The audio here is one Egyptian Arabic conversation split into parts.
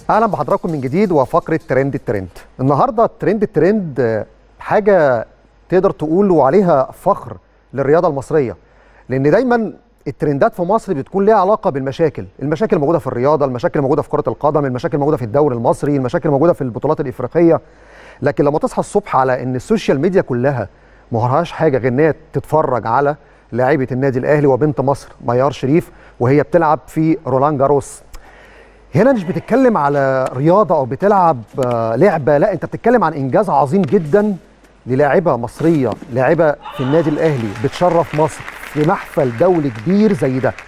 اهلا بحضراتكم من جديد وفقره ترند الترند النهارده ترند الترند آه، حاجه تقدر تقول عليها فخر للرياضه المصريه لان دايما الترندات في مصر بتكون ليها علاقه بالمشاكل المشاكل موجوده في الرياضه المشاكل موجوده في كره القدم المشاكل موجوده في الدوري المصري المشاكل موجوده في البطولات الافريقيه لكن لما تصحى الصبح على ان السوشيال ميديا كلها ما وراهاش حاجه غير ان هي تتفرج على لاعيبه النادي الاهلي وبنت مصر ميار شريف وهي بتلعب في رولان جاروس هنا مش بتتكلم على رياضه او بتلعب آه، لعبه لا انت بتتكلم عن انجاز عظيم جدا للاعبه مصريه لاعبه في النادي الاهلي بتشرف مصر في محفل دولي كبير زي ده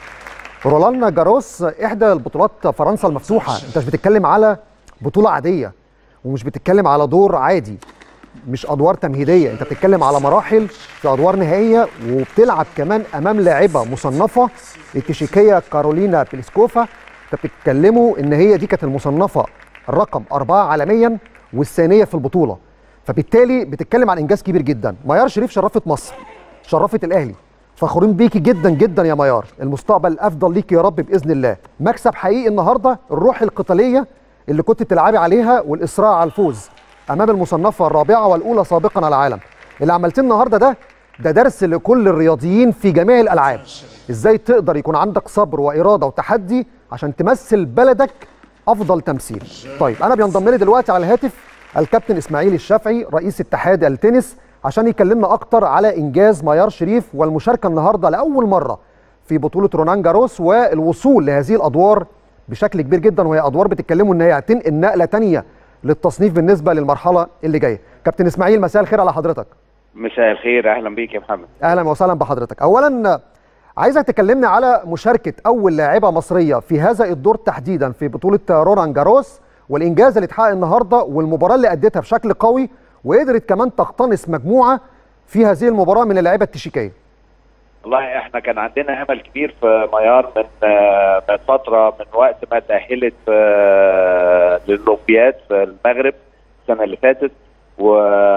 رولان جاروس احدى البطولات فرنسا المفتوحه انت مش بتتكلم على بطوله عاديه ومش بتتكلم على دور عادي مش ادوار تمهيديه انت بتتكلم على مراحل في ادوار نهائيه وبتلعب كمان امام لاعبه مصنفه التشيكيه كارولينا بليسكوفا انت بتتكلموا ان هي دي كانت المصنفه رقم أربعة عالميا والثانيه في البطوله فبالتالي بتتكلم عن انجاز كبير جدا ميار شريف شرفت مصر شرفت الاهلي فخورين بيكي جدا جدا يا ميار المستقبل افضل ليكي يا رب باذن الله مكسب حقيقي النهارده الروح القتاليه اللي كنت بتلعبي عليها والاصرار على الفوز امام المصنفه الرابعه والاولى سابقا على العالم اللي عملتيه النهارده ده ده درس لكل الرياضيين في جميع الالعاب ازاي تقدر يكون عندك صبر واراده وتحدي عشان تمثل بلدك افضل تمثيل طيب انا بينضم لي دلوقتي على الهاتف الكابتن اسماعيل الشافعي رئيس اتحاد التنس عشان يكلمنا اكتر على انجاز ميار شريف والمشاركه النهارده لاول مره في بطوله رونان جاروس والوصول لهذه الادوار بشكل كبير جدا وهي ادوار بتتكلموا ان هي هتنقل نقله ثانيه للتصنيف بالنسبه للمرحله اللي جايه كابتن اسماعيل مساء الخير على حضرتك مساء الخير اهلا بيك يا محمد اهلا وسهلا بحضرتك اولا عايزك تكلمنا على مشاركه اول لاعبه مصريه في هذا الدور تحديدا في بطوله رونان جاروس والانجاز اللي اتحقق النهارده والمباراه اللي اديتها بشكل قوي وقدرت كمان تقتنص مجموعه في هذه المباراه من اللاعيبه التشيكيه والله احنا كان عندنا امل كبير في ميار من آه، من فتره من وقت ما تاهلت آه، للاولمبياد في المغرب السنه اللي فاتت و...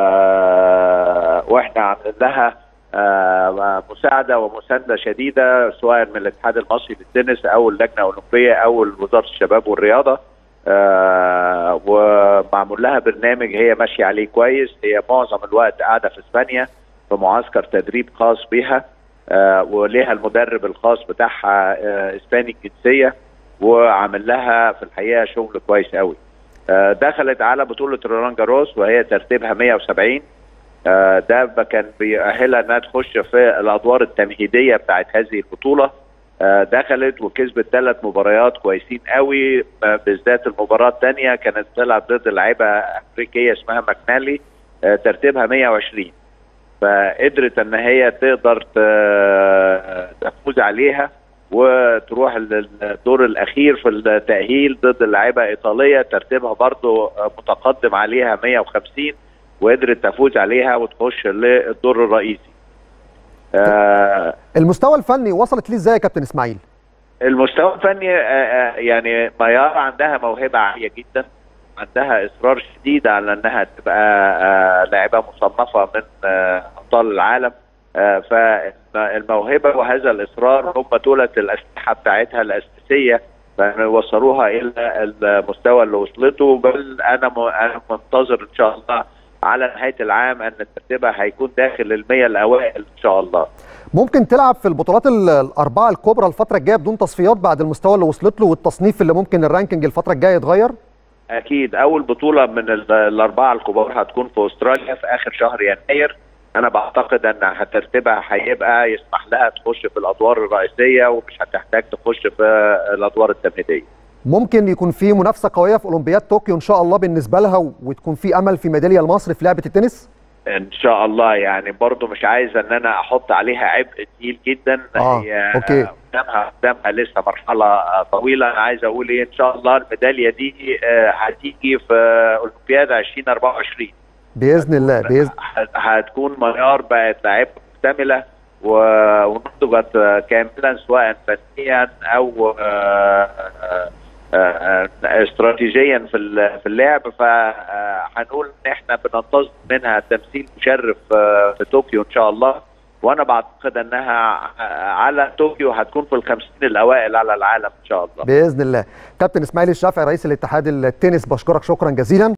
واحنا عملنا لها آه، مساعده ومسانده شديده سواء من الاتحاد المصري للتنس او اللجنه الاولمبيه او وزاره الشباب والرياضه آه، ومعمول لها برنامج هي ماشيه عليه كويس هي معظم الوقت قاعده في اسبانيا في معسكر تدريب خاص بها آه، وليها المدرب الخاص بتاعها آه، اسباني الجنسيه وعامل لها في الحقيقه شغل كويس قوي آه، دخلت على بطوله رولان جاروس وهي ترتيبها 170 آه، ده ب- كان بيأهلها انها تخش في الادوار التمهيديه بتاعت هذه البطوله آه، دخلت وكسبت ثلاث مباريات كويسين قوي آه، بالذات المباراه الثانيه كانت بتلعب ضد لعيبه امريكيه اسمها ماكنالي آه، ترتيبها 120 فقدرت ان هي تقدر ت- تفوز عليها وتروح للدور الاخير في التاهيل ضد اللعيبه ايطاليه ترتيبها برضو متقدم عليها 150 وقدرت تفوز عليها وتخش للدور الرئيسي. آه المستوى الفني وصلت ليه ازاي يا كابتن اسماعيل المستوى الفني آه، آه، يعني ميار عندها موهبه عاليه جدا عندها اصرار شديد على انها تبقى آه، لاعبه مصنفه من آه، ابطال العالم آه، فالموهبه وهذا الاصرار هم دولت الاسلحه بتاعتها الاساسيه فوصلوها الى المستوى اللي وصلته بل انا م- انا منتظر ان شاء الله على نهايه العام ان ترتيبها هيكون داخل المية الاوائل ان شاء الله. ممكن تلعب في البطولات ال- الاربعه الكبرى الفتره الجايه بدون تصفيات بعد المستوى اللي وصلت له والتصنيف اللي ممكن الرانكينج الفتره الجايه يتغير اكيد اول بطوله من ال- الاربعه الكبار هتكون في استراليا في اخر شهر يناير انا بعتقد ان ترتيبها هيبقى يسمح لها تخش في الادوار الرئيسيه ومش هتحتاج تخش في الادوار التمهيديه ممكن يكون في منافسه قويه في اولمبياد طوكيو ان شاء الله بالنسبه لها وتكون في امل في ميداليه لمصر في لعبه التنس ان شاء الله يعني برضو مش عايز ان انا احط عليها عبء تقيل جدا آه، هي أوكي. قدامها قدامها لسه مرحله آه، طويله انا عايز اقول ايه ان شاء الله الميداليه دي آه، هتيجي في اولمبياد 2024 باذن الله باذن هت- هتكون ميار بقت لاعبة مكتملة و- ونضجت كاملا سواء فنيا او آه، آه، آه، استراتيجيا في ال- في اللعب فهنقول ان احنا بننتظر منها تمثيل مشرف آه، في طوكيو ان شاء الله وانا بعتقد انها على طوكيو هتكون في الخمسين الاوائل على العالم ان شاء الله باذن الله كابتن اسماعيل الشافعي رئيس الاتحاد التنس بشكرك شكرا جزيلا